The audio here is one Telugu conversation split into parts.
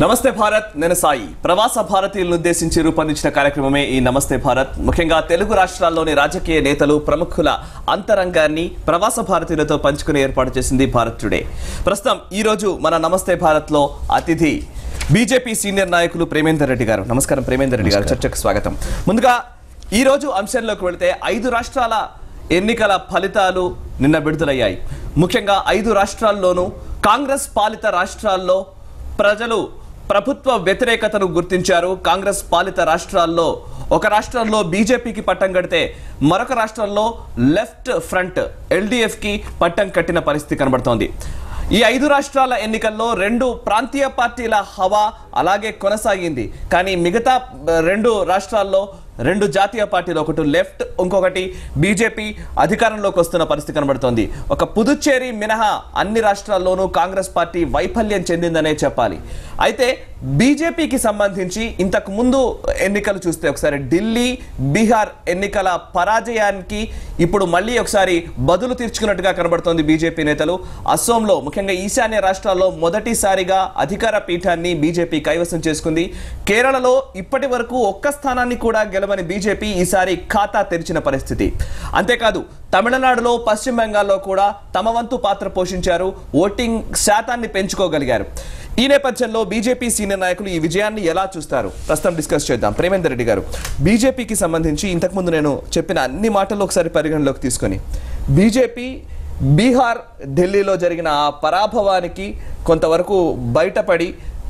నమస్తే భారత్ నేను సాయి ప్రవాస భారతీయులను ఉద్దేశించి రూపొందించిన కార్యక్రమమే ఈ నమస్తే భారత్ ముఖ్యంగా తెలుగు రాష్ట్రాల్లోని రాజకీయ నేతలు ప్రముఖుల అంతరంగాన్ని ప్రవాస భారతీయులతో పంచుకుని ఏర్పాటు చేసింది భారత్ టుడే ప్రస్తుతం ఈ రోజు మన నమస్తే భారత్ లో అతిథి బీజేపీ సీనియర్ నాయకులు ప్రేమేందర్ రెడ్డి గారు నమస్కారం ప్రేమేందర్ రెడ్డి గారు చర్చకు స్వాగతం ముందుగా ఈ రోజు అంశంలోకి వెళితే ఐదు రాష్ట్రాల ఎన్నికల ఫలితాలు నిన్న విడుదలయ్యాయి ముఖ్యంగా ఐదు రాష్ట్రాల్లోనూ కాంగ్రెస్ పాలిత రాష్ట్రాల్లో ప్రజలు ప్రభుత్వ వ్యతిరేకతను గుర్తించారు కాంగ్రెస్ పాలిత రాష్ట్రాల్లో ఒక రాష్ట్రంలో బీజేపీకి పట్టం కడితే మరొక రాష్ట్రంలో లెఫ్ట్ ఫ్రంట్ ఎల్డీఎఫ్ కి పట్టం కట్టిన పరిస్థితి కనబడుతోంది ఈ ఐదు రాష్ట్రాల ఎన్నికల్లో రెండు ప్రాంతీయ పార్టీల హవా అలాగే కొనసాగింది కానీ మిగతా ఆ, రెండు రాష్ట్రాల్లో రెండు జాతీయ పార్టీలు ఒకటి లెఫ్ట్ ఇంకొకటి బీజేపీ అధికారంలోకి వస్తున్న పరిస్థితి కనబడుతోంది ఒక పుదుచ్చేరి మినహా అన్ని రాష్ట్రాల్లోనూ కాంగ్రెస్ పార్టీ వైఫల్యం చెందిందనే చెప్పాలి అయితే బీజేపీకి సంబంధించి ఇంతకు ముందు ఎన్నికలు చూస్తే ఒకసారి ఢిల్లీ బీహార్ ఎన్నికల పరాజయానికి ఇప్పుడు మళ్ళీ ఒకసారి బదులు తీర్చుకున్నట్టుగా కనబడుతోంది బీజేపీ నేతలు అస్సోంలో ముఖ్యంగా ఈశాన్య రాష్ట్రాల్లో మొదటిసారిగా అధికార పీఠాన్ని బీజేపీ కైవసం చేసుకుంది కేరళలో ఇప్పటి వరకు ఒక్క స్థానాన్ని కూడా గెలవని బీజేపీ ఈసారి ఖాతా తెరిచిన పరిస్థితి అంతేకాదు తమిళనాడులో పశ్చిమ బెంగాల్లో కూడా తమ వంతు పాత్ర పోషించారు ఓటింగ్ శాతాన్ని పెంచుకోగలిగారు ఈ నేపథ్యంలో బీజేపీ సీనియర్ నాయకులు ఈ విజయాన్ని ఎలా చూస్తారు ప్రస్తుతం డిస్కస్ చేద్దాం ప్రేమేందర్ రెడ్డి గారు బీజేపీకి సంబంధించి ఇంతకుముందు నేను చెప్పిన అన్ని మాటలు ఒకసారి పరిగణలోకి తీసుకొని బీజేపీ బీహార్ ఢిల్లీలో జరిగిన ఆ పరాభవానికి కొంతవరకు బయటపడి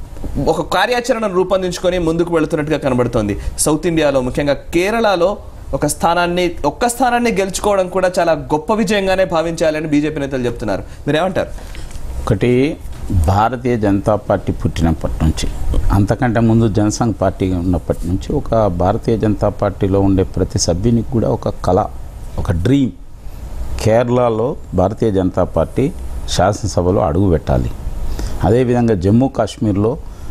ఒక కార్యాచరణను రూపొందించుకొని ముందుకు వెళుతున్నట్టుగా కనబడుతోంది సౌత్ ఇండియాలో ముఖ్యంగా కేరళలో ఒక స్థానాన్ని ఒక్క స్థానాన్ని గెలుచుకోవడం కూడా చాలా గొప్ప విజయంగానే భావించాలని బీజేపీ నేతలు చెప్తున్నారు మీరేమంటారు ఒకటి భారతీయ జనతా పార్టీ పుట్టినప్పటి నుంచి అంతకంటే ముందు జనసంఘ్ పార్టీ ఉన్నప్పటి నుంచి ఒక భారతీయ జనతా పార్టీలో ఉండే ప్రతి సభ్యునికి కూడా ఒక కళ ఒక డ్రీమ్ కేరళలో భారతీయ జనతా పార్టీ శాసనసభలో అడుగు పెట్టాలి అదేవిధంగా జమ్మూ కాశ్మీర్లో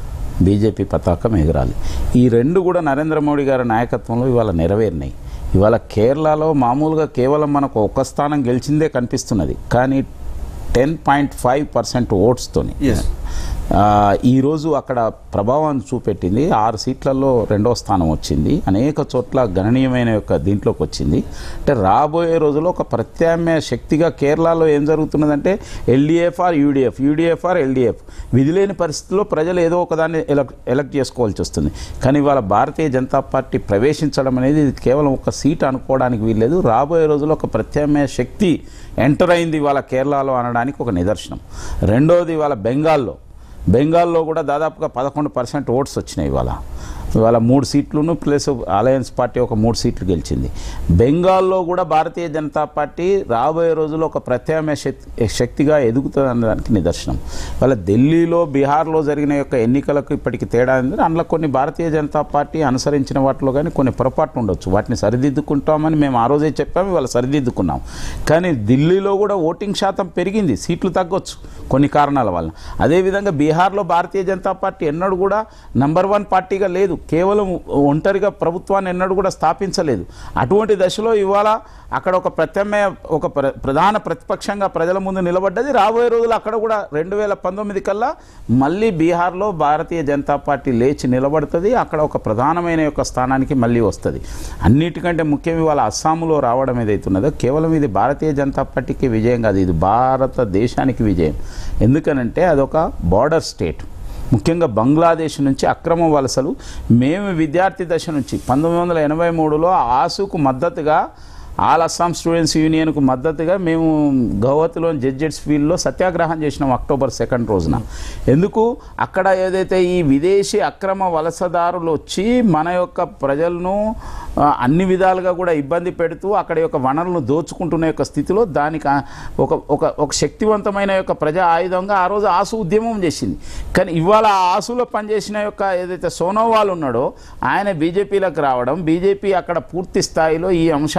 బీజేపీ పతాకం ఎగరాలి ఈ రెండు కూడా నరేంద్ర మోడీ గారి నాయకత్వంలో ఇవాళ నెరవేరినాయి ఇవాళ కేరళలో మామూలుగా కేవలం మనకు ఒక్క స్థానం గెలిచిందే కనిపిస్తున్నది కానీ టెన్ పాయింట్ ఫైవ్ పర్సెంట్ ఓట్స్తోని Yes. ఆ, ఈరోజు అక్కడ ప్రభావం చూపెట్టింది ఆరు సీట్లలో రెండో స్థానం వచ్చింది అనేక చోట్ల గణనీయమైన యొక్క దీంట్లోకి వచ్చింది అంటే రాబోయే రోజుల్లో ఒక ప్రత్యామ్నాయ శక్తిగా కేరళలో ఏం జరుగుతున్నదంటే LDF or UDF UDF or LDF విధిలేని పరిస్థితుల్లో ప్రజలు ఏదో ఒకదాన్ని ఎలక్ట్ ఎలక్ట్ చేసుకోవాల్సి వస్తుంది కానీ ఇవాళ భారతీయ జనతా పార్టీ ప్రవేశించడం అనేది ఇది కేవలం ఒక సీట్ అనుకోవడానికి వీల్లేదు రాబోయే రోజుల్లో ఒక ప్రత్యామ్నాయ శక్తి ఎంటర్ అయింది ఇవాళ కేరళలో అనడానికి ఒక నిదర్శనం రెండోది ఇవాళ బెంగాల్లో బెంగాల్లో కూడా దాదాపుగా పదకొండు పర్సెంట్ ఓట్స్ వచ్చినాయి ఇవాళ ఇవాళ మూడు సీట్లును ప్లస్ అలయన్స్ పార్టీ ఒక మూడు సీట్లు గెలిచింది బెంగాల్లో కూడా భారతీయ జనతా పార్టీ రాబోయే రోజుల్లో ఒక ప్రత్యామ్నాయ శక్తి శక్తిగా ఎదుగుతుంది అనడానికి నిదర్శనం ఇవాళ ఢిల్లీలో బీహార్లో జరిగిన యొక్క ఎన్నికలకు ఇప్పటికి తేడా ఉంది అందులో కొన్ని భారతీయ జనతా పార్టీ అనుసరించిన వాటిలో కానీ కొన్ని పొరపాట్లు ఉండొచ్చు వాటిని సరిదిద్దుకుంటామని మేము ఆ రోజే చెప్పాము ఇవాళ సరిదిద్దుకున్నాం కానీ ఢిల్లీలో కూడా ఓటింగ్ శాతం పెరిగింది సీట్లు తగ్గొచ్చు కొన్ని కారణాల వల్ల అదేవిధంగా బీహార్లో భారతీయ జనతా పార్టీ ఎన్నడూ కూడా నంబర్ వన్ పార్టీగా లేదు కేవలం ఒంటరిగా ప్రభుత్వాన్ని ఎన్నడూ కూడా స్థాపించలేదు అటువంటి దశలో ఇవాళ అక్కడ ఒక ప్రత్యామ్నాయ ఒక ప్ర- ప్రధాన ప్రతిపక్షంగా ప్రజల ముందు నిలబడ్డది రాబోయే రోజులు అక్కడ కూడా రెండు వేల పంతొమ్మిది కల్లా మళ్ళీ బీహార్లో భారతీయ జనతా పార్టీ లేచి నిలబడుతుంది అక్కడ ఒక ప్రధానమైన యొక్క స్థానానికి మళ్ళీ వస్తుంది అన్నిటికంటే ముఖ్యం ఇవాళ అస్సాంలో రావడం ఏదైతున్నదో కేవలం ఇది భారతీయ జనతా పార్టీకి విజయం కాదు ఇది భారతదేశానికి విజయం ఎందుకనంటే అదొక బార్డర్ స్టేట్ ముఖ్యంగా బంగ్లాదేశ్ నుంచి అక్రమ వలసలు మేము విద్యార్థి దశ నుంచి పంతొమ్మిది వందల ఎనభై మూడులో ఆసుకు మద్దతుగా ఆల్ అస్సాం స్టూడెంట్స్ యూనియన్కు మద్దతుగా మేము గౌహతిలోని జడ్జెట్స్ ఫీల్డ్లో సత్యాగ్రహం చేసినాం అక్టోబర్ సెకండ్ రోజున ఎందుకు అక్కడ ఏదైతే ఈ విదేశీ అక్రమ వలసదారులు వచ్చి మన యొక్క ప్రజలను ఆ, అన్ని విధాలుగా కూడా ఇబ్బంది పెడుతూ అక్కడ యొక్క వనరులను దోచుకుంటున్న యొక్క స్థితిలో దానికి ఆ ఒక ఒక ఒక శక్తివంతమైన యొక్క ప్రజా ఆయుధంగా ఆ రోజు ఆసు ఉద్యమం చేసింది కానీ ఇవాళ ఆ ఆసులో పనిచేసిన యొక్క ఏదైతే సోనోవాల్ ఉన్నాడో ఆయన బీజేపీలోకి రావడం బీజేపీ అక్కడ పూర్తి స్థాయిలో ఈ అంశాన్ని ముందుకు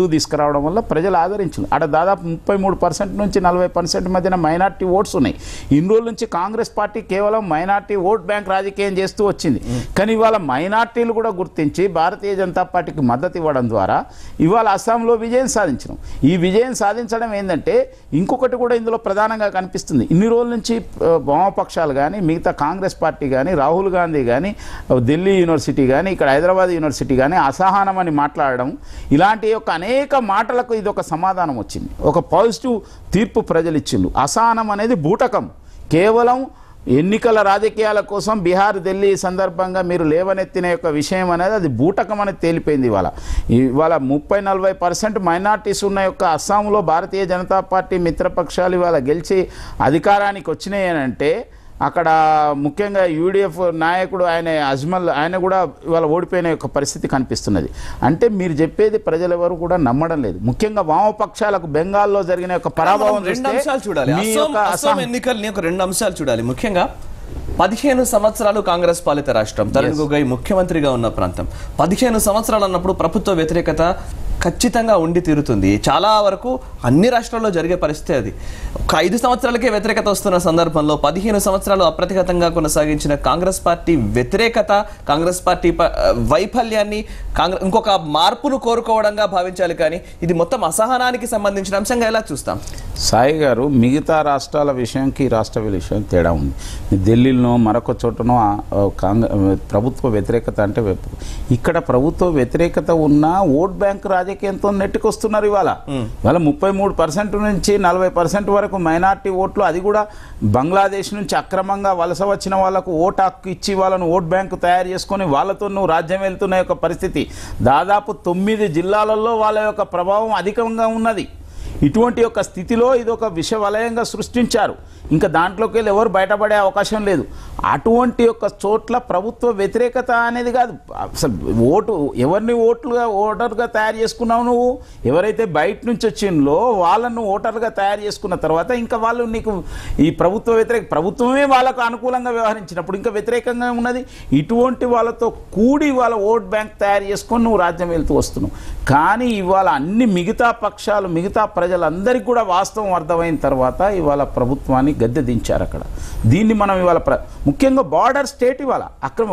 ముందుకు తీసుకురావడం వల్ల ప్రజలు ఆదరించారు అక్కడ దాదాపు ముప్పై మూడు పర్సెంట్ నుంచి నలభై పర్సెంట్ మధ్యన మైనార్టీ ఓట్స్ ఉన్నాయి ఇన్ని రోజుల నుంచి కాంగ్రెస్ పార్టీ కేవలం మైనార్టీ ఓట్ బ్యాంక్ రాజకీయం చేస్తూ వచ్చింది కానీ ఇవాళ మైనార్టీలు కూడా గుర్తించి భారతీయ జనతా పార్టీకి మద్దతు ఇవ్వడం ద్వారా ఇవాళ అస్సాంలో విజయం సాధించడం ఈ విజయం సాధించడం ఏంటంటే ఇంకొకటి కూడా ఇందులో ప్రధానంగా కనిపిస్తుంది ఇన్ని రోజుల నుంచి ఆ, వామపక్షాలు కానీ మిగతా కాంగ్రెస్ పార్టీ కానీ రాహుల్ గాంధీ కానీ ఢిల్లీ యూనివర్సిటీ కానీ ఇక్కడ హైదరాబాద్ యూనివర్సిటీ కానీ అసహనం అని మాట్లాడడం ఇలాంటి యొక్క అనేక మాటలకు ఇది ఒక సమాధానం వచ్చింది ఒక పాజిటివ్ తీర్పు ప్రజలు ఇచ్చిండు అసహనం అనేది బూటకం కేవలం ఎన్నికల రాజకీయాల కోసం బీహార్ ఢిల్లీ సందర్భంగా మీరు లేవనెత్తిన యొక్క విషయం అనేది అది బూటకం అనేది తేలిపోయింది ఇవాళ ఇవాళ ముప్పై నలభై పర్సెంట్ మైనార్టీస్ ఉన్న యొక్క అస్సాంలో భారతీయ జనతా పార్టీ మిత్రపక్షాలు ఇవాళ గెలిచి అధికారానికి వచ్చినాయి అని అంటే అక్కడ ముఖ్యంగా యూడిఎఫ్ నాయకుడు ఆయన అజ్మల్ ఆయన కూడా ఇవాళ ఓడిపోయిన యొక్క పరిస్థితి కనిపిస్తున్నది అంటే మీరు చెప్పేది ప్రజలు ఎవరు కూడా నమ్మడం లేదు ముఖ్యంగా వామపక్షాలకు బెంగాల్లో జరిగిన యొక్క పరాభవం మనం రెండు చూస్తే అంశాలు చూడాలి మీ అస్సాం యొక్క అస్సాం అసహనం- ఎన్నికల్ని ఒక రెండు అంశాలు చూడాలి ముఖ్యంగా పదిహేను సంవత్సరాలు కాంగ్రెస్ పాలిత రాష్ట్రం తరుణ్ గొగోయ్ ముఖ్యమంత్రిగా ఉన్న ప్రాంతం పదిహేను సంవత్సరాలు అన్నప్పుడు ప్రభుత్వ వ్యతిరేకత ఖచ్చితంగా ఉండి తీరుతుంది చాలా వరకు అన్ని రాష్ట్రాల్లో జరిగే పరిస్థితి అది ఒక ఐదు సంవత్సరాలకే వ్యతిరేకత వస్తున్న సందర్భంలో పదిహేను సంవత్సరాలు అప్రతిహతంగా కొనసాగించిన కాంగ్రెస్ పార్టీ వ్యతిరేకత కాంగ్రెస్ పార్టీ ప- వైఫల్యాన్ని కాంగ్రెస్ ఇంకొక మార్పును కోరుకోవడంగా భావించాలి కానీ ఇది మొత్తం అసహనానికి సంబంధించిన అంశంగా ఎలా చూస్తాం సాయి గారు మిగతా రాష్ట్రాల విషయంకి ఈ రాష్ట్ర విషయం తేడా ఉంది ఢిల్లీలో మరొక చోటనో ఆ, ఆ, కాంగ్రె ప్రభుత్వ వ్యతిరేకత అంటే వెప్పు. ఇక్కడ ప్రభుత్వ వ్యతిరేకత ఉన్న ఓట్ బ్యాంక్ రాజకీయంతో నెట్టుకొస్తున్నారు ఇవాళ ఇవాళ ముప్పై మూడు పర్సెంట్ నుంచి నలభై పర్సెంట్ వరకు మైనార్టీ ఓట్లు అది కూడా బంగ్లాదేశ్ నుంచి అక్రమంగా వలస వచ్చిన వాళ్ళకు ఓటు హక్కు ఇచ్చి వాళ్ళను ఓట్ బ్యాంకు తయారు చేసుకొని వాళ్ళతో నువ్వు రాజ్యం వెళ్తున్న యొక్క పరిస్థితి దాదాపు తొమ్మిది జిల్లాలలో వాళ్ళ యొక్క ప్రభావం అధికంగా ఉన్నది ఇటువంటి యొక్క స్థితిలో ఇది ఒక విష వలయంగా సృష్టించారు ఇంకా దాంట్లోకి వెళ్ళి ఎవరు బయటపడే అవకాశం లేదు అటువంటి యొక్క చోట్ల ప్రభుత్వ వ్యతిరేకత అనేది కాదు అసలు ఓటు ఎవరిని ఓట్లుగా ఓటర్గా తయారు చేసుకున్నావు నువ్వు ఎవరైతే బయట నుంచి వచ్చిందో వాళ్ళను ఓటర్గా తయారు చేసుకున్న తర్వాత ఇంకా వాళ్ళు నీకు ఈ ప్రభుత్వ వ్యతిరేక ప్రభుత్వమే వాళ్ళకు అనుకూలంగా వ్యవహరించినప్పుడు ఇంకా వ్యతిరేకంగా ఉన్నది ఇటువంటి వాళ్ళతో కూడి వాళ్ళ ఓట్ బ్యాంక్ తయారు చేసుకొని నువ్వు రాజ్యం వెళ్తూ వస్తున్నావు కానీ ఇవాళ అన్ని మిగతా పక్షాలు మిగతా ప్రజలందరికీ కూడా వాస్తవం అర్థమైన తర్వాత ఇవాళ ప్రభుత్వాన్ని గద్దె దించారు అక్కడ దీన్ని మనం ఇవాళ ప్ర ముఖ్యంగా బార్డర్ స్టేట్ ఇవాళ అక్రమ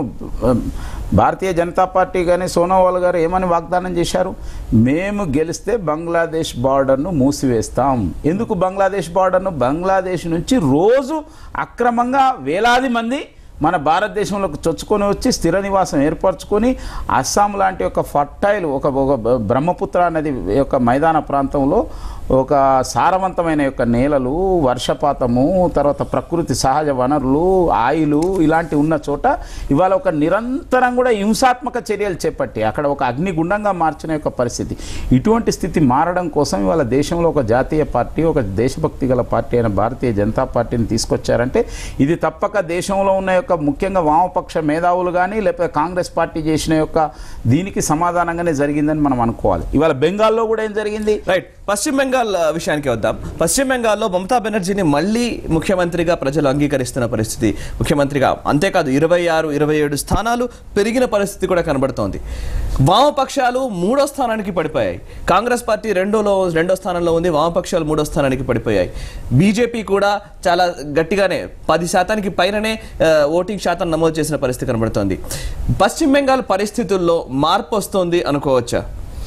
భారతీయ జనతా పార్టీ కానీ సోనోవాల్ గారు ఏమని వాగ్దానం చేశారు మేము గెలిస్తే బంగ్లాదేశ్ బార్డర్ను మూసివేస్తాం ఎందుకు బంగ్లాదేశ్ బార్డర్ను బంగ్లాదేశ్ నుంచి రోజు అక్రమంగా వేలాది మంది మన భారతదేశంలోకి చొచ్చుకొని వచ్చి స్థిర నివాసం ఏర్పరచుకొని అస్సాం లాంటి ఒక ఫర్టైల్ ఒక ఒక బ్రహ్మపుత్ర నది యొక్క మైదాన ప్రాంతంలో ఒక సారవంతమైన యొక్క నేలలు వర్షపాతము తర్వాత ప్రకృతి సహజ వనరులు ఆయిలు ఇలాంటి ఉన్న చోట ఇవాళ ఒక నిరంతరం కూడా హింసాత్మక చర్యలు చేపట్టి అక్కడ ఒక అగ్నిగుండంగా మార్చిన యొక్క పరిస్థితి ఇటువంటి స్థితి మారడం కోసం ఇవాళ దేశంలో ఒక జాతీయ పార్టీ ఒక దేశభక్తి గల పార్టీ అయిన భారతీయ జనతా పార్టీని తీసుకొచ్చారంటే ఇది తప్పక దేశంలో ఉన్న యొక్క ముఖ్యంగా వామపక్ష మేధావులు కానీ లేకపోతే కాంగ్రెస్ పార్టీ చేసిన యొక్క దీనికి సమాధానంగానే జరిగిందని మనం అనుకోవాలి ఇవాళ బెంగాల్లో కూడా ఏం జరిగింది రైట్ పశ్చిమ బెంగాల్ ఆ, విషయానికి వద్దాం పశ్చిమ బెంగాల్లో మమతా బెనర్జీని మళ్ళీ ముఖ్యమంత్రిగా ప్రజలు అంగీకరిస్తున్న పరిస్థితి ముఖ్యమంత్రిగా అంతేకాదు ఇరవై ఆరు ఇరవై ఏడు స్థానాలు పెరిగిన పరిస్థితి కూడా కనబడుతోంది వామపక్షాలు మూడో స్థానానికి పడిపోయాయి కాంగ్రెస్ పార్టీ రెండోలో రెండో స్థానంలో ఉంది వామపక్షాలు మూడో స్థానానికి పడిపోయాయి బీజేపీ కూడా చాలా గట్టిగానే పది శాతానికి పైననే ఆ, ఓటింగ్ శాతం నమోదు చేసిన పరిస్థితి కనబడుతోంది పశ్చిమ బెంగాల్ పరిస్థితుల్లో మార్పు వస్తోంది అనుకోవచ్చా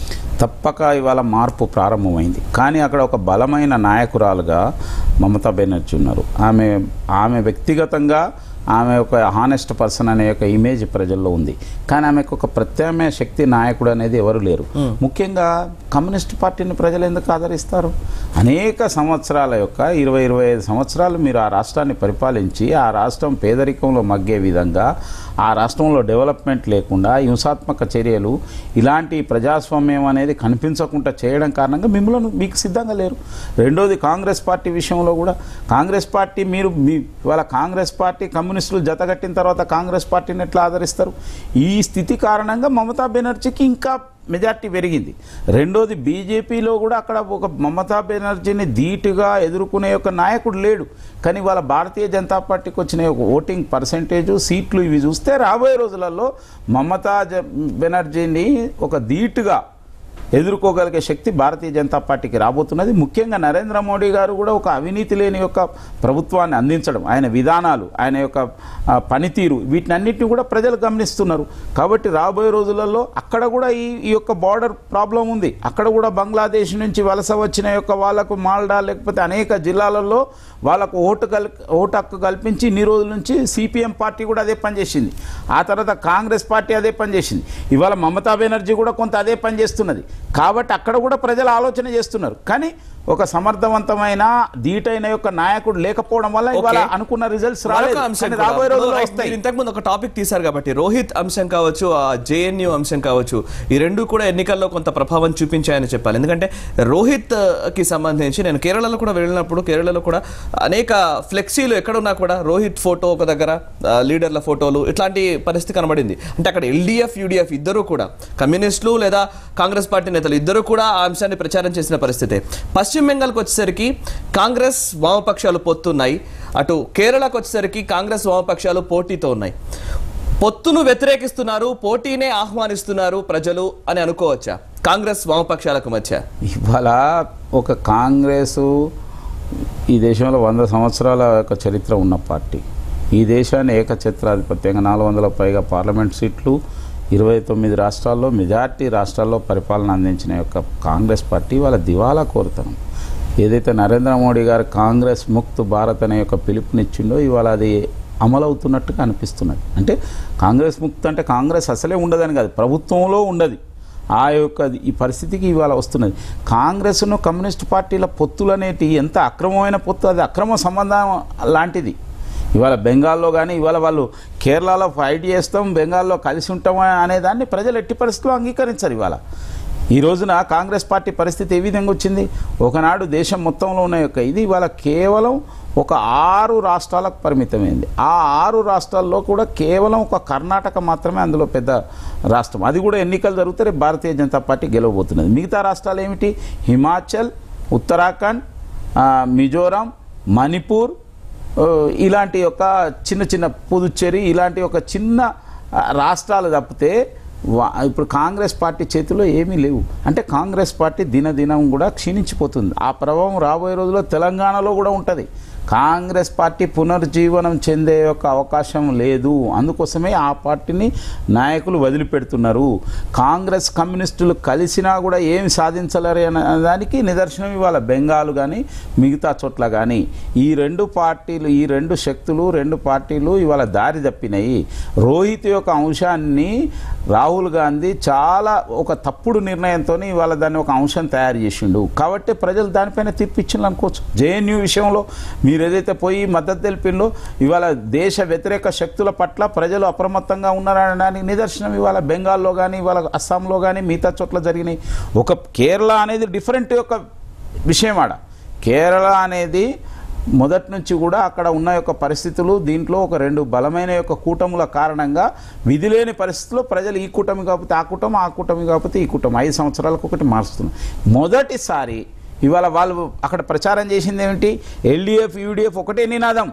తప్పక ఇవాళ మార్పు ప్రారంభమైంది కానీ అక్కడ ఒక బలమైన నాయకురాలుగా మమతా బెనర్జీ ఉన్నారు ఆమె ఆమె వ్యక్తిగతంగా ఆమె ఒక హానెస్ట్ పర్సన్ అనే ఒక ఇమేజ్ ప్రజల్లో ఉంది కానీ ఆమెకు ఒక ప్రత్యామ్నాయ శక్తి నాయకుడు అనేది ఎవరు లేరు ముఖ్యంగా కమ్యూనిస్ట్ పార్టీని ప్రజలు ఎందుకు ఆదరిస్తారు అనేక సంవత్సరాల యొక్క ఇరవై ఇరవై ఐదు సంవత్సరాలు మీరు ఆ రాష్ట్రాన్ని పరిపాలించి ఆ రాష్ట్రం పేదరికంలో మగ్గే విధంగా ఆ రాష్ట్రంలో డెవలప్మెంట్ లేకుండా హింసాత్మక చర్యలు ఇలాంటి ప్రజాస్వామ్యం అనేది కనిపించకుండా చేయడం కారణంగా మిమ్మల్ని మీకు సిద్ధంగా లేరు రెండోది కాంగ్రెస్ పార్టీ విషయంలో కూడా కాంగ్రెస్ పార్టీ మీరు మీ ఇవాళ కాంగ్రెస్ పార్టీ కమ్యూనిస్టులు జతగట్టిన తర్వాత కాంగ్రెస్ పార్టీని ఎట్లా ఆదరిస్తారు ఈ స్థితి కారణంగా మమతా బెనర్జీకి ఇంకా మెజార్టీ పెరిగింది రెండోది బీజేపీలో కూడా అక్కడ ఒక మమతా బెనర్జీని ధీటుగా ఎదుర్కొనే ఒక నాయకుడు లేడు కానీ వాళ్ళ భారతీయ జనతా పార్టీకి వచ్చిన ఒక ఓటింగ్ పర్సంటేజ్ సీట్లు ఇవి చూస్తే రాబోయే రోజులలో మమతా జ- బెనర్జీని ఒక ధీటుగా ఎదుర్కోగలిగే శక్తి భారతీయ జనతా పార్టీకి రాబోతున్నది ముఖ్యంగా నరేంద్ర మోడీ గారు కూడా ఒక అవినీతి లేని యొక్క ప్రభుత్వాన్ని అందించడం ఆయన విధానాలు ఆయన యొక్క ఆ, పనితీరు వీటినన్నిటిని కూడా ప్రజలు గమనిస్తున్నారు కాబట్టి రాబోయే రోజులలో అక్కడ కూడా ఈ ఈ యొక్క బార్డర్ ప్రాబ్లం ఉంది అక్కడ కూడా బంగ్లాదేశ్ నుంచి వలస వచ్చిన యొక్క వాళ్ళకు మాల్డా లేకపోతే అనేక జిల్లాలలో వాళ్ళకు ఓటు కల్ ఓటు హక్కు కల్పించి ఇన్ని రోజుల నుంచి సిపిఎం పార్టీ కూడా అదే పనిచేసింది ఆ తర్వాత కాంగ్రెస్ పార్టీ అదే పనిచేసింది ఇవాళ మమతా బెనర్జీ కూడా కొంత అదే పని చేస్తున్నది కాబట్టి అక్కడ కూడా ప్రజలు ఆలోచన చేస్తున్నారు కానీ ఒక సమర్థవంతమైన ధీటైన యొక్క నాయకుడు లేకపోవడం వల్ల ఇవాళ Okay. అనుకున్న రిజల్ట్స్ మరొక రాలేదు అంశం కానీ కూడా. రాబోయే రోజుల్లో Right, వస్తాయి మీరు ఇంతకుముందు ఒక టాపిక్ తీశారు కాబట్టి రోహిత్ అంశం కావచ్చు ఆ జేఎన్యూ అంశం కావచ్చు ఈ రెండు కూడా ఎన్నికల్లో కొంత ప్రభావం చూపించాయని చెప్పాలి ఎందుకంటే రోహిత్ ఆ, కి సంబంధించి నేను కేరళలో కూడా వెళ్ళినప్పుడు కేరళలో కూడా అనేక ఫ్లెక్సీలు ఎక్కడున్నా కూడా రోహిత్ ఫోటో ఒక దగ్గర ఆ, లీడర్ల ఫోటోలు ఇట్లాంటి పరిస్థితి కనబడింది అంటే అక్కడ ఎల్డీఎఫ్ యూడీఎఫ్ ఇద్దరు కూడా కమ్యూనిస్టులు లేదా కాంగ్రెస్ పార్టీ నేతలు ఇద్దరు కూడా ఆ అంశాన్ని ప్రచారం చేసిన పరిస్థితి పశ్చిమ బెంగాల్కి వచ్చేసరికి కాంగ్రెస్ వామపక్షాలు పొత్తున్నాయి అటు కేరళకు వచ్చేసరికి కాంగ్రెస్ వామపక్షాలు పోటీతో ఉన్నాయి పొత్తును వ్యతిరేకిస్తున్నారు పోటీనే ఆహ్వానిస్తున్నారు ప్రజలు అని అనుకోవచ్చా కాంగ్రెస్ వామపక్షాలకు మధ్య ఇవాళ ఒక కాంగ్రెసు ఈ దేశంలో వంద సంవత్సరాల యొక్క చరిత్ర ఉన్న పార్టీ ఈ దేశాన్ని ఏకఛత్రాధిపత్యంగా నాలుగు వందల పైగా పార్లమెంట్ సీట్లు ఇరవై తొమ్మిది రాష్ట్రాల్లో మెజార్టీ రాష్ట్రాల్లో పరిపాలన అందించిన యొక్క కాంగ్రెస్ పార్టీ వాళ్ళ దివాలా కోరుతనం ఏదైతే నరేంద్ర మోడీ గారు కాంగ్రెస్ ముక్త్ భారత్ అనే యొక్క పిలుపునిచ్చిండో ఇవాళ అది అమలవుతున్నట్టుగా అనిపిస్తున్నది అంటే కాంగ్రెస్ ముక్త్ అంటే కాంగ్రెస్ అసలే ఉండదని కాదు ప్రభుత్వంలో ఉండదు ఆ యొక్క ఈ పరిస్థితికి ఇవాళ వస్తున్నది కాంగ్రెస్ను కమ్యూనిస్ట్ పార్టీల పొత్తులు అనేటి ఎంత అక్రమమైన పొత్తు అది అక్రమ సంబంధం లాంటిది ఇవాళ బెంగాల్లో కానీ ఇవాళ వాళ్ళు కేరళలో ఫైట్ చేస్తాం బెంగాల్లో కలిసి ఉంటాం అనే దాన్ని ప్రజలు ఎట్టి పరిస్థితుల్లో అంగీకరించారు ఇవాళ ఈ రోజున కాంగ్రెస్ పార్టీ పరిస్థితి ఏ విధంగా వచ్చింది ఒకనాడు దేశం మొత్తంలో ఉన్న యొక్క ఇది ఇవాళ కేవలం ఒక ఆరు రాష్ట్రాలకు పరిమితమైంది ఆ ఆరు రాష్ట్రాల్లో కూడా కేవలం ఒక కర్ణాటక మాత్రమే అందులో పెద్ద రాష్ట్రం అది కూడా ఎన్నికలు జరిగితే రేపు భారతీయ జనతా పార్టీ గెలవబోతున్నది మిగతా రాష్ట్రాలు ఏమిటి హిమాచల్ ఉత్తరాఖండ్ ఆ, మిజోరాం మణిపూర్ ఆ, ఇలాంటి ఒక చిన్న చిన్న పుదుచ్చేరి ఇలాంటి ఒక చిన్న ఆ, రాష్ట్రాలు తప్పితే వా- ఇప్పుడు కాంగ్రెస్ పార్టీ చేతిలో ఏమీ లేవు అంటే కాంగ్రెస్ పార్టీ దినదినం కూడా క్షీణించిపోతుంది ఆ ప్రభావం రాబోయే రోజుల్లో తెలంగాణలో కూడా ఉంటుంది కాంగ్రెస్ పార్టీ పునర్జీవనం చెందే యొక్క అవకాశం లేదు అందుకోసమే ఆ పార్టీని నాయకులు వదిలిపెడుతున్నారు కాంగ్రెస్ కమ్యూనిస్టులు కలిసినా కూడా ఏమి సాధించలేరు అనే దానికి నిదర్శనం ఇవాళ బెంగాల్ కానీ మిగతా చోట్ల కానీ ఈ రెండు పార్టీలు ఈ రెండు శక్తులు రెండు పార్టీలు ఇవాళ దారి తప్పినాయి రోహిత్ యొక్క అంశాన్ని రాహుల్ గాంధీ చాలా ఒక తప్పుడు నిర్ణయంతో ఇవాళ దాన్ని ఒక అంశం తయారు చేసిండు కాబట్టి ప్రజలు దానిపైన తీర్పు ఇచ్చిండ్రు అనుకోవచ్చు జేఎన్యూ విషయంలో మీరు ఏదైతే పోయి మద్దతు తెలిపిందో ఇవాళ దేశ వ్యతిరేక శక్తుల పట్ల ప్రజలు అప్రమత్తంగా ఉన్నారనడానికి నిదర్శనం ఇవాళ బెంగాల్లో కానీ ఇవాళ అస్సాంలో కానీ మిగతా చోట్ల జరిగినాయి ఒక కేరళ అనేది డిఫరెంట్ యొక్క విషయం ఆడ కేరళ అనేది మొదటి నుంచి కూడా అక్కడ ఉన్న యొక్క పరిస్థితులు దీంట్లో ఒక రెండు బలమైన యొక్క కూటముల కారణంగా విధి లేని పరిస్థితుల్లో ప్రజలు ఈ కూటమి కాకపోతే ఆ కూటమి ఆ కూటమి కాకపోతే ఈ కూటమి ఐదు సంవత్సరాలకు ఒకటి మారుస్తున్నారు మొదటిసారి ఇవాళ వాళ్ళు అక్కడ ప్రచారం చేసింది ఏమిటి ఎల్డిఎఫ్ యూడిఎఫ్ ఒకటే నినాదం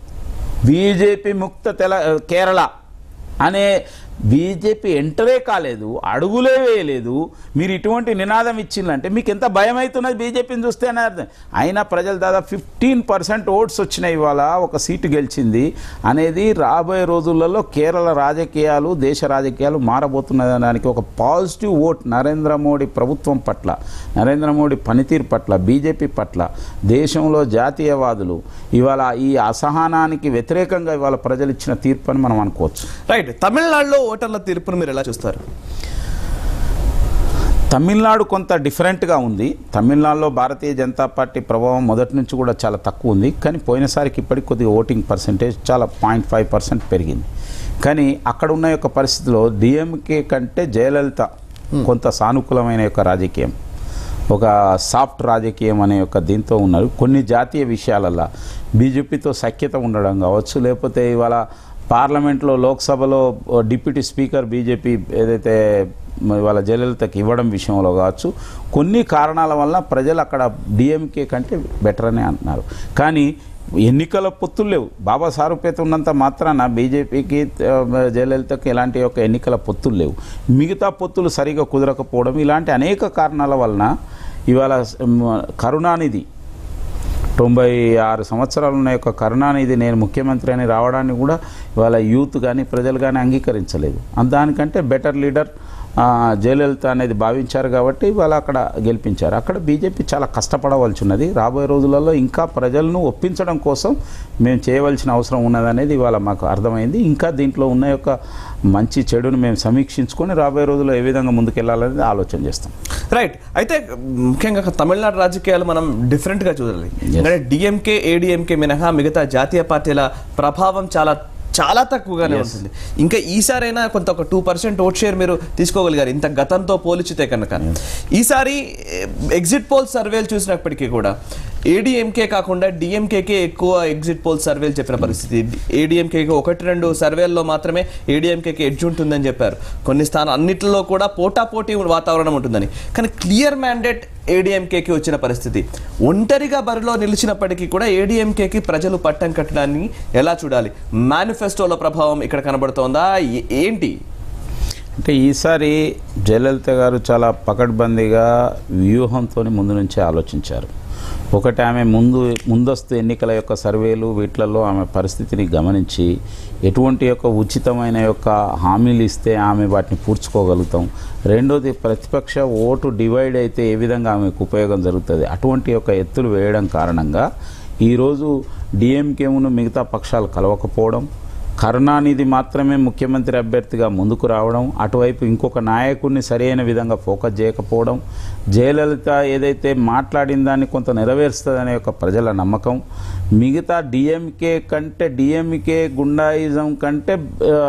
బీజేపీ ముక్త తెల కేరళ అనే బీజేపీ ఎంటరే కాలేదు అడుగులే వేయలేదు మీరు ఇటువంటి నినాదం ఇచ్చిందంటే మీకు ఎంత భయం అవుతున్నది బీజేపీని చూస్తే అని అర్థం అయినా ప్రజలు దాదాపు ఫిఫ్టీన్ పర్సెంట్ ఓట్స్ వచ్చినాయి ఇవాళ ఒక సీటు గెలిచింది అనేది రాబోయే రోజులలో కేరళ రాజకీయాలు దేశ రాజకీయాలు మారబోతున్నదానికి ఒక పాజిటివ్ ఓట్ నరేంద్ర మోడీ ప్రభుత్వం పట్ల నరేంద్ర మోడీ పనితీరు పట్ల బీజేపీ పట్ల దేశంలో జాతీయవాదులు ఇవాళ ఈ అసహనానికి వ్యతిరేకంగా ఇవాళ ప్రజలు ఇచ్చిన తీర్పు అని మనం అనుకోవచ్చు రైట్ తమిళనాడులో ఓటర్ల తీర్పును మీరు ఎలా చూస్తారు తమిళనాడు కొంత డిఫరెంట్గా ఉంది తమిళనాడులో భారతీయ జనతా పార్టీ ప్రభావం మొదటి నుంచి కూడా చాలా తక్కువ ఉంది కానీ పోయినసారికి ఇప్పటికి కొద్దిగా ఓటింగ్ పర్సంటేజ్ చాలా పాయింట్ ఫైవ్ పర్సెంట్ పెరిగింది కానీ అక్కడ ఉన్న యొక్క పరిస్థితిలో డిఎంకే కంటే జయలలిత కొంత సానుకూలమైన యొక్క రాజకీయం ఒక సాఫ్ట్ రాజకీయం అనే యొక్క దీంతో ఉన్నారు కొన్ని జాతీయ విషయాలల్లో బీజేపీతో సఖ్యత ఉండడం కావచ్చు లేకపోతే ఇవాళ పార్లమెంట్లో లోక్సభలో డిప్యూటీ స్పీకర్ బీజేపీ ఏదైతే ఇవాళ జయలలితకి ఇవ్వడం విషయంలో కావచ్చు కొన్ని కారణాల వల్ల ప్రజలు అక్కడ డిఎంకే కంటే బెటర్ అని అంటున్నారు కానీ ఎన్నికల పొత్తులు లేవు బాబా సారూప్యత ఉన్నంత మాత్రాన బీజేపీకి జయలలితకి ఇలాంటి యొక్క ఎన్నికల పొత్తులు లేవు మిగతా పొత్తులు సరిగా కుదరకపోవడం ఇలాంటి అనేక కారణాల వలన ఇవాళ మ, కరుణానిధి తొంభై ఆరు సంవత్సరాలు ఉన్న యొక్క కరుణానిధి నేను ముఖ్యమంత్రి అని రావడాన్ని కూడా ఇవాళ యూత్ కానీ ప్రజలు కానీ అంగీకరించలేదు అంత దానికంటే బెటర్ లీడర్ ఆ, జయలలిత అనేది భావించారు కాబట్టి వాళ్ళు అక్కడ గెలిపించారు అక్కడ బీజేపీ చాలా కష్టపడవలసి ఉన్నది రాబోయే రోజులలో ఇంకా ప్రజలను ఒప్పించడం కోసం మేము చేయవలసిన అవసరం ఉన్నదనేది ఇవాళ మాకు అర్థమైంది ఇంకా దీంట్లో ఉన్న యొక్క మంచి చెడును మేము సమీక్షించుకొని రాబోయే రోజుల్లో ఏ విధంగా ముందుకెళ్లాలనేది ఆలోచన చేస్తాం రైట్ అయితే ముఖ్యంగా తమిళనాడు రాజకీయాలు మనం డిఫరెంట్ గా చూడాలి ఎందుకంటే డిఎంకే ఏడిఎంకే మినహా మిగతా జాతీయ పార్టీల ప్రభావం చాలా చాలా తక్కువగానే ఉంటుంది ఇంకా ఈసారైనా కొంత ఒక టూ పర్సెంట్ ఓట్ షేర్ మీరు తీసుకోగలిగారు ఇంత గతంతో పోల్చితే కనుక ఈసారి ఎగ్జిట్ పోల్ సర్వేలు చూసినప్పటికీ కూడా ఏడీఎంకే కాకుండా డిఎంకేకే ఎక్కువ ఎగ్జిట్ పోల్ సర్వేలు చెప్పిన పరిస్థితి ఏడీఎంకేకి ఒకటి రెండు సర్వేల్లో మాత్రమే ఏడీఎంకేకి ఎడ్జ్ ఉంటుందని చెప్పారు కొన్ని స్థానం అన్నిటిలో కూడా పోటాపోటీ వాతావరణం ఉంటుందని కానీ క్లియర్ మ్యాండేట్ ఏడీఎంకేకి వచ్చిన పరిస్థితి ఒంటరిగా బరిలో నిలిచినప్పటికీ కూడా ఏడీఎంకేకి ప్రజలు పట్టం కట్టడాన్ని ఎలా చూడాలి మేనిఫెస్టోల ప్రభావం ఇక్కడ కనబడుతోందా ఏ- ఏంటి అంటే ఈసారి జయలలిత గారు చాలా పకడ్బందీగా వ్యూహంతో ముందు నుంచే ఆలోచించారు ఒకటి ఆమె ముందు ముందస్తు ఎన్నికల యొక్క సర్వేలు వీటిలలో ఆమె పరిస్థితిని గమనించి ఎటువంటి యొక్క ఉచితమైన యొక్క హామీలు ఇస్తే ఆమె వాటిని పూడ్చుకోగలుగుతాం రెండోది ప్రతిపక్ష ఓటు డివైడ్ అయితే ఏ విధంగా ఆమెకు ఉపయోగం జరుగుతుంది అటువంటి యొక్క ఎత్తులు వేయడం కారణంగా ఈరోజు డిఎంకేమును మిగతా పక్షాలు కలవకపోవడం కరుణానిధి మాత్రమే ముఖ్యమంత్రి అభ్యర్థిగా ముందుకు రావడం అటువైపు ఇంకొక నాయకుడిని సరైన విధంగా ఫోకస్ చేయకపోవడం జయలలిత ఏదైతే మాట్లాడిన దాన్ని కొంత నెరవేరుస్తుందనే ఒక ప్రజల నమ్మకం మిగతా డిఎంకే కంటే డిఎంకే గుండాయిజం కంటే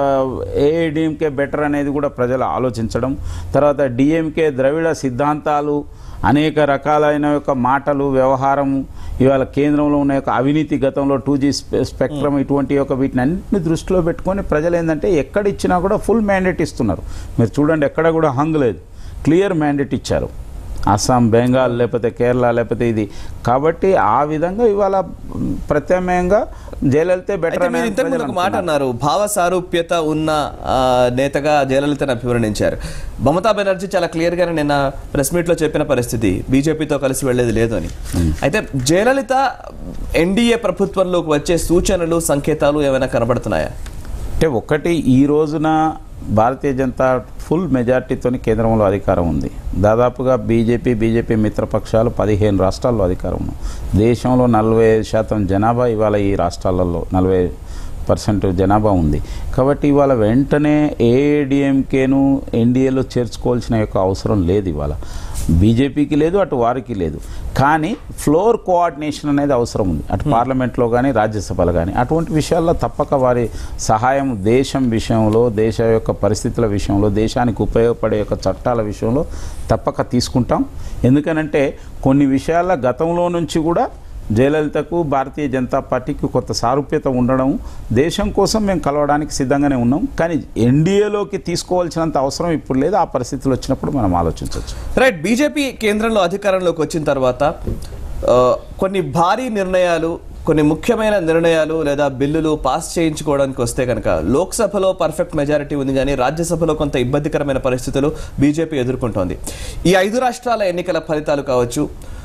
ఏఐడిఎంకే బెటర్ అనేది కూడా ప్రజలు ఆలోచించడం తర్వాత డిఎంకే ద్రవిడ సిద్ధాంతాలు అనేక రకాలైన యొక్క మాటలు వ్యవహారము ఇవాళ కేంద్రంలో ఉన్న యొక్క అవినీతి గతంలో టూ జీ స్పెక్ట్రమ్ ఇటువంటి యొక్క వీటిని అన్నింటిని దృష్టిలో పెట్టుకొని ప్రజలు ఏంటంటే ఎక్కడ ఇచ్చినా కూడా ఫుల్ మ్యాండేట్ ఇస్తున్నారు మీరు చూడండి ఎక్కడ కూడా హంగ్ లేదు క్లియర్ మ్యాండేట్ ఇచ్చారు అస్సాం బెంగాల్ లేకపోతే కేరళ లేకపోతే ఇది కాబట్టి ఆ విధంగా ఇవాళ ప్రత్యామ్నాయంగా జయలలితే బెటర్ అయితే మీరు ఇంతకు ముందు ఒక మాట అన్నారు భావ సారూప్యత ఉన్న ఆ, నేతగా జయలలితను అభివర్ణించారు మమతా బెనర్జీ చాలా క్లియర్ గానే నిన్న ప్రెస్ మీట్ లో చెప్పిన పరిస్థితి బీజేపీతో కలిసి వెళ్లేది లేదు అని అయితే జయలలిత ఎన్డీఏ ప్రభుత్వంలోకి వచ్చే సూచనలు సంకేతాలు ఏమైనా కనబడుతున్నాయా అంటే ఒకటి ఈ రోజున భారతీయ జనతా ఫుల్ మెజార్టీతో కేంద్రంలో అధికారం ఉంది దాదాపుగా బీజేపీ బీజేపీ మిత్రపక్షాలు పదిహేను రాష్ట్రాల్లో అధికారం ఉంది దేశంలో నలభై శాతం జనాభా ఇవాళ ఈ రాష్ట్రాలలో నలభై పర్సెంట్ జనాభా ఉంది కాబట్టి ఇవాళ వెంటనే ఏఐడిఎంకేను ఎన్డీఏలో చేర్చుకోవాల్సిన యొక్క అవసరం లేదు ఇవాళ బీజేపీకి లేదు అటు వారికి లేదు కానీ ఫ్లోర్ కోఆర్డినేషన్ అనేది అవసరం ఉంది అటు పార్లమెంట్లో కానీ రాజ్యసభలో కానీ అటువంటి విషయాల్లో తప్పక వారి సహాయం దేశం విషయంలో దేశ యొక్క పరిస్థితుల విషయంలో దేశానికి ఉపయోగపడే యొక్క చట్టాల విషయంలో తప్పక తీసుకుంటాం ఎందుకనంటే కొన్ని విషయాల గతంలో నుంచి కూడా జయలలితకు భారతీయ జనతా పార్టీకి కొత్త సారూప్యత ఉండడం దేశం కోసం మేము కలవడానికి సిద్ధంగానే ఉన్నాం కానీ ఎన్డీఏలోకి తీసుకోవాల్సినంత అవసరం ఇప్పుడు లేదు ఆ పరిస్థితులు వచ్చినప్పుడు మనం ఆలోచించవచ్చు రైట్ బీజేపీ కేంద్రంలో అధికారంలోకి వచ్చిన తర్వాత ఆ, కొన్ని భారీ నిర్ణయాలు కొన్ని ముఖ్యమైన నిర్ణయాలు లేదా బిల్లులు పాస్ చేయించుకోవడానికి వస్తే కనుక లోక్సభలో పర్ఫెక్ట్ మెజారిటీ ఉంది కానీ రాజ్యసభలో కొంత ఇబ్బందికరమైన పరిస్థితులు బీజేపీ ఎదుర్కొంటోంది ఈ ఐదు రాష్ట్రాల ఎన్నికల ఫలితాలు కావచ్చు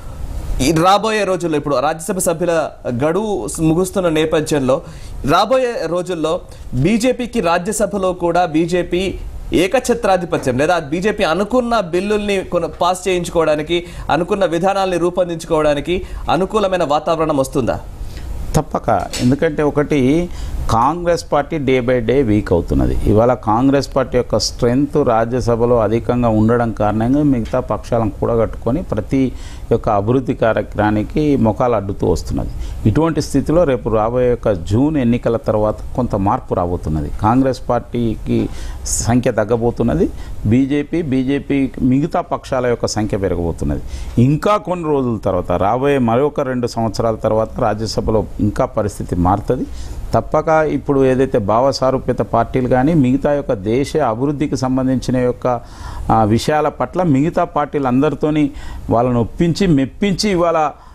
ఈ రాబోయే రోజుల్లో ఇప్పుడు రాజ్యసభ సభ్యుల గడువు ముగుస్తున్న నేపథ్యంలో రాబోయే రోజుల్లో బీజేపీకి రాజ్యసభలో కూడా బీజేపీ ఏకఛత్రాధిపత్యం లేదా బీజేపీ అనుకున్న బిల్లుల్ని కొన పాస్ చేయించుకోవడానికి అనుకున్న విధానాల్ని రూపొందించుకోవడానికి అనుకూలమైన వాతావరణం వస్తుందా తప్పక ఎందుకంటే ఒకటి Congress party day by day weak అవుతున్నది ఇవాళ కాంగ్రెస్ పార్టీ యొక్క స్ట్రెంగ్త్ రాజ్యసభలో అధికంగా ఉండడం కారణంగా మిగతా పక్షాలను కూడగట్టుకొని ప్రతి యొక్క అభివృద్ధి కార్యక్రమానికి మొఖాలు అడ్డుతూ వస్తున్నది ఇటువంటి స్థితిలో రేపు రాబోయే యొక్క జూన్ ఎన్నికల తర్వాత కొంత మార్పు రాబోతున్నది కాంగ్రెస్ పార్టీకి సంఖ్య తగ్గబోతున్నది బీజేపీ బీజేపీ మిగతా పక్షాల యొక్క సంఖ్య పెరగబోతున్నది ఇంకా కొన్ని రోజుల తర్వాత రాబోయే మరొక రెండు సంవత్సరాల తర్వాత రాజ్యసభలో ఇంకా పరిస్థితి మారుతుంది తప్పక ఇప్పుడు ఏదైతే భావ సారూప్యత పార్టీలు కానీ మిగతా యొక్క దేశ అభివృద్ధికి సంబంధించిన యొక్క ఆ, విషయాల పట్ల మిగతా పార్టీలు అందరితోని వాళ్ళని ఒప్పించి మెప్పించి ఇవాళ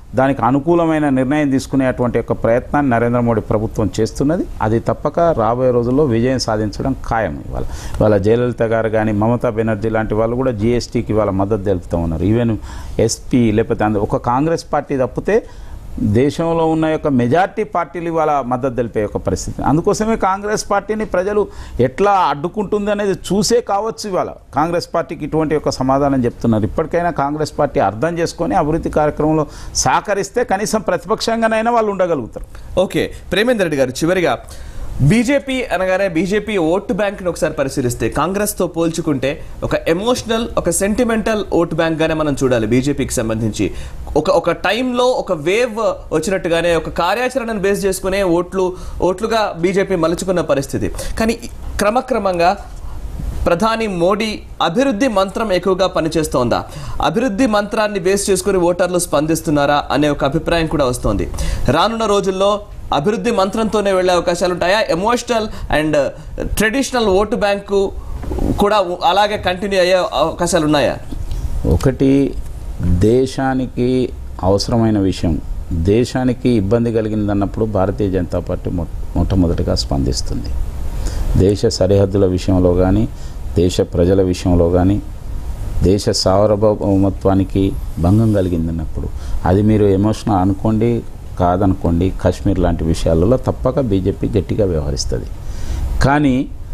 దానికి అనుకూలమైన నిర్ణయం తీసుకునేటువంటి యొక్క ప్రయత్నాన్ని నరేంద్ర మోడీ ప్రభుత్వం చేస్తున్నది అది తప్పక రాబోయే రోజుల్లో విజయం సాధించడం ఖాయం ఇవాళ ఇవాళ జయలలిత గారు కానీ మమతా బెనర్జీ లాంటి వాళ్ళు కూడా జీఎస్టీకి ఇవాళ మద్దతు తెలుపుతూ ఉన్నారు ఈవెన్ ఎస్పీ లేకపోతే అందు- ఒక కాంగ్రెస్ పార్టీ తప్పితే దేశంలో ఉన్న యొక్క మెజార్టీ పార్టీలు ఇవాళ మద్దతు తెలిపే యొక్క పరిస్థితి అందుకోసమే కాంగ్రెస్ పార్టీని ప్రజలు ఎట్లా అడ్డుకుంటుంది అనేది చూసే కావచ్చు ఇవాళ కాంగ్రెస్ పార్టీకి ఇటువంటి యొక్క సమాధానం చెప్తున్నారు ఇప్పటికైనా కాంగ్రెస్ పార్టీ అర్థం చేసుకొని అభివృద్ధి కార్యక్రమంలో సహకరిస్తే కనీసం ప్రతిపక్షంగానైనా వాళ్ళు ఉండగలుగుతారు ఓకే ప్రేమేందర్ రెడ్డి గారు చివరిగా బీజేపీ అనగానే బీజేపీ ఓటు బ్యాంక్ని ఒకసారి పరిశీలిస్తే కాంగ్రెస్తో పోల్చుకుంటే ఒక ఎమోషనల్ ఒక సెంటిమెంటల్ ఓటు బ్యాంక్ గానే మనం చూడాలి బీజేపీకి సంబంధించి ఒక ఒక టైంలో ఒక వేవ్ వచ్చినట్టుగానే ఒక కార్యాచరణను బేస్ చేసుకునే ఓట్లు ఓట్లుగా బీజేపీ మలుచుకున్న పరిస్థితి కానీ క్రమక్రమంగా ప్రధాని మోడీ అభివృద్ధి మంత్రం ఎక్కువగా పనిచేస్తోందా అభివృద్ధి మంత్రాన్ని బేస్ చేసుకుని ఓటర్లు స్పందిస్తున్నారా అనే ఒక అభిప్రాయం కూడా వస్తోంది రానున్న రోజుల్లో అభివృద్ధి మంత్రంతోనే వెళ్ళే అవకాశాలు ఉంటాయా emotional and traditional vote bank కూడా అలాగే కంటిన్యూ అయ్యే అవకాశాలు ఉన్నాయా ఒకటి దేశానికి అవసరమైన విషయం దేశానికి ఇబ్బంది కలిగిందన్నప్పుడు భారతీయ జనతా పార్టీ మొ మొట్టమొదటిగా స్పందిస్తుంది దేశ సరిహద్దుల విషయంలో కానీ దేశ ప్రజల విషయంలో కానీ దేశ సార్వభౌమత్వానికి భంగం కలిగిందన్నప్పుడు అది మీరు ఎమోషనల్ అనుకోండి కాదనుకోండి కాశ్మీర్ లాంటి విషయాలలో తప్పక బీజేపీ గట్టిగా వ్యవహరిస్తుంది కానీ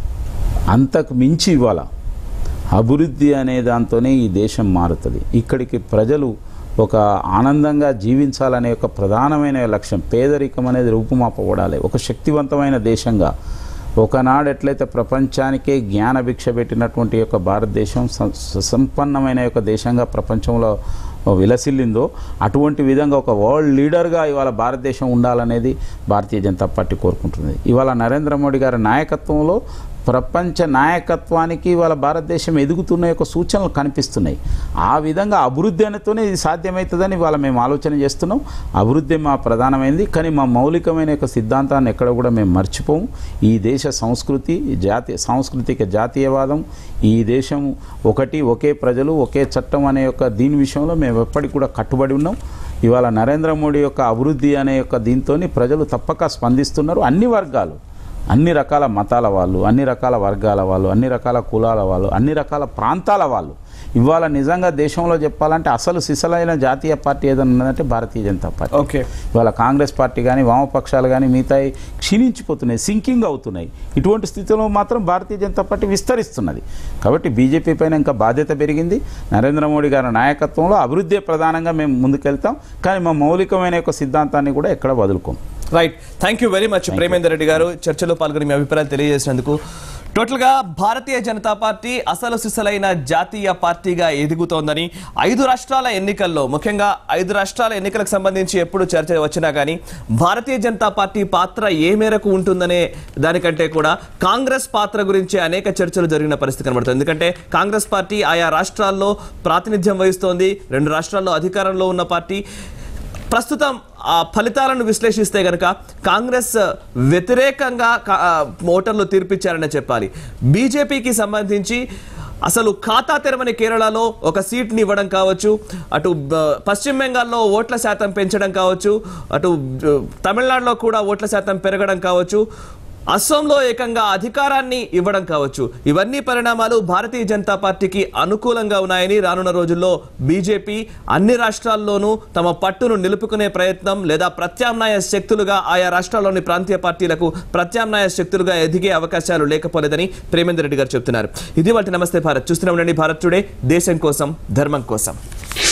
అంతకు మించి ఇవాళ అభివృద్ధి అనే దాంతోనే ఈ దేశం మారుతుంది ఇక్కడికి ప్రజలు ఒక ఆనందంగా జీవించాలనే ఒక ప్రధానమైన లక్ష్యం పేదరికం అనేది రూపుమాపబడాలి ఒక శక్తివంతమైన దేశంగా ఒకనాడు ఎట్లయితే ప్రపంచానికే జ్ఞాన భిక్ష పెట్టినటువంటి యొక్క భారతదేశం సం- సంపన్నమైన యొక్క దేశంగా ప్రపంచంలో విలసిల్లిందో అటువంటి విధంగా ఒక వరల్డ్ లీడర్గా ఇవాళ భారతదేశం ఉండాలనేది భారతీయ జనతా పార్టీ కోరుకుంటుంది ఇవాళ నరేంద్ర మోడీ గారి నాయకత్వంలో ప్రపంచ నాయకత్వానికి ఇవాళ భారతదేశం ఎదుగుతున్న యొక్క సూచనలు కనిపిస్తున్నాయి ఆ విధంగా అభివృద్ధి అనేతోనే ఇది సాధ్యమవుతుందని ఇవాళ మేము ఆలోచన చేస్తున్నాం అభివృద్ధి మా ప్రధానమైంది కానీ మా మౌలికమైన యొక్క సిద్ధాంతాన్ని ఎక్కడ కూడా మేము మర్చిపోము ఈ దేశ సంస్కృతి ఈ జాతీయ సాంస్కృతిక జాతీయవాదం ఈ దేశం ఒకటి ఒకే ప్రజలు ఒకే చట్టం అనే యొక్క దీని విషయంలో మేము ఎప్పటికి కూడా కట్టుబడి ఉన్నాం ఇవాళ నరేంద్ర మోడీ యొక్క అభివృద్ధి అనే యొక్క దీంతో ప్రజలు తప్పక స్పందిస్తున్నారు అన్ని వర్గాలు అన్ని రకాల మతాల వాళ్ళు అన్ని రకాల వర్గాల వాళ్ళు అన్ని రకాల కులాల వాళ్ళు అన్ని రకాల ప్రాంతాల వాళ్ళు ఇవాళ నిజంగా దేశంలో చెప్పాలంటే అసలు సిసలైన జాతీయ పార్టీ ఏదైనా ఉన్నదంటే భారతీయ జనతా పార్టీ ఓకే ఇవాళ కాంగ్రెస్ పార్టీ కానీ వామపక్షాలు కానీ మిగతాయి క్షీణించిపోతున్నాయి సింకింగ్ అవుతున్నాయి ఇటువంటి స్థితిలో మాత్రం భారతీయ జనతా పార్టీ విస్తరిస్తున్నది కాబట్టి బీజేపీ పైన ఇంకా బాధ్యత పెరిగింది నరేంద్ర మోడీ గారి నాయకత్వంలో అభివృద్ధి ప్రధానంగా మేము ముందుకెళ్తాం కానీ మా మౌలికమైన యొక్క సిద్ధాంతాన్ని కూడా ఎక్కడ వదులుకోం right thank you very much Premender Reddy garu చర్చలో పాల్గొని మీ అభిప్రాయాలు తెలియజేసినందుకు టోటల్గా భారతీయ జనతా పార్టీ అసలు సిసలైన జాతీయ పార్టీగా ఎదుగుతోందని ఐదు రాష్ట్రాల ఎన్నికల్లో ముఖ్యంగా ఐదు రాష్ట్రాల ఎన్నికలకు సంబంధించి ఎప్పుడు చర్చ వచ్చినా కానీ భారతీయ జనతా పార్టీ పాత్ర ఏ మేరకు ఉంటుందనే దానికంటే కూడా కాంగ్రెస్ పాత్ర గురించి అనేక చర్చలు జరిగిన పరిస్థితి కనబడుతుంది ఎందుకంటే కాంగ్రెస్ పార్టీ ఆయా రాష్ట్రాల్లో ప్రాతినిధ్యం వహిస్తోంది రెండు రాష్ట్రాల్లో అధికారంలో ఉన్న పార్టీ ప్రస్తుతం ఆ ఫలితాలను విశ్లేషిస్తే గనక కాంగ్రెస్ వ్యతిరేకంగా కా- ఆ, ఓటర్లు తీర్పిచ్చారని చెప్పాలి బీజేపీకి సంబంధించి అసలు ఖాతా తెరవని కేరళలో ఒక సీట్ని ఇవ్వడం కావచ్చు అటు బ- పశ్చిమ బెంగాల్లో ఓట్ల శాతం పెంచడం కావచ్చు అటు బ- తమిళనాడులో కూడా ఓట్ల శాతం పెరగడం కావచ్చు అస్సోంలో ఏకంగా అధికారాన్ని ఇవ్వడం కావచ్చు ఇవన్నీ పరిణామాలు భారతీయ జనతా పార్టీకి అనుకూలంగా ఉన్నాయని రానున్న రోజుల్లో బీజేపీ అన్ని రాష్ట్రాల్లోనూ తమ పట్టును నిలుపుకునే ప్రయత్నం లేదా ప్రత్యామ్నాయ శక్తులుగా ఆయా రాష్ట్రాల్లోని ప్రాంతీయ పార్టీలకు ప్రత్యామ్నాయ శక్తులుగా ఎదిగే అవకాశాలు లేకపోలేదని ప్రేమేందర్ రెడ్డి గారు చెప్తున్నారు ఇది వాటి నమస్తే భారత్ చూస్తూనే ఉండండి భారత్ టుడే దేశం కోసం ధర్మం కోసం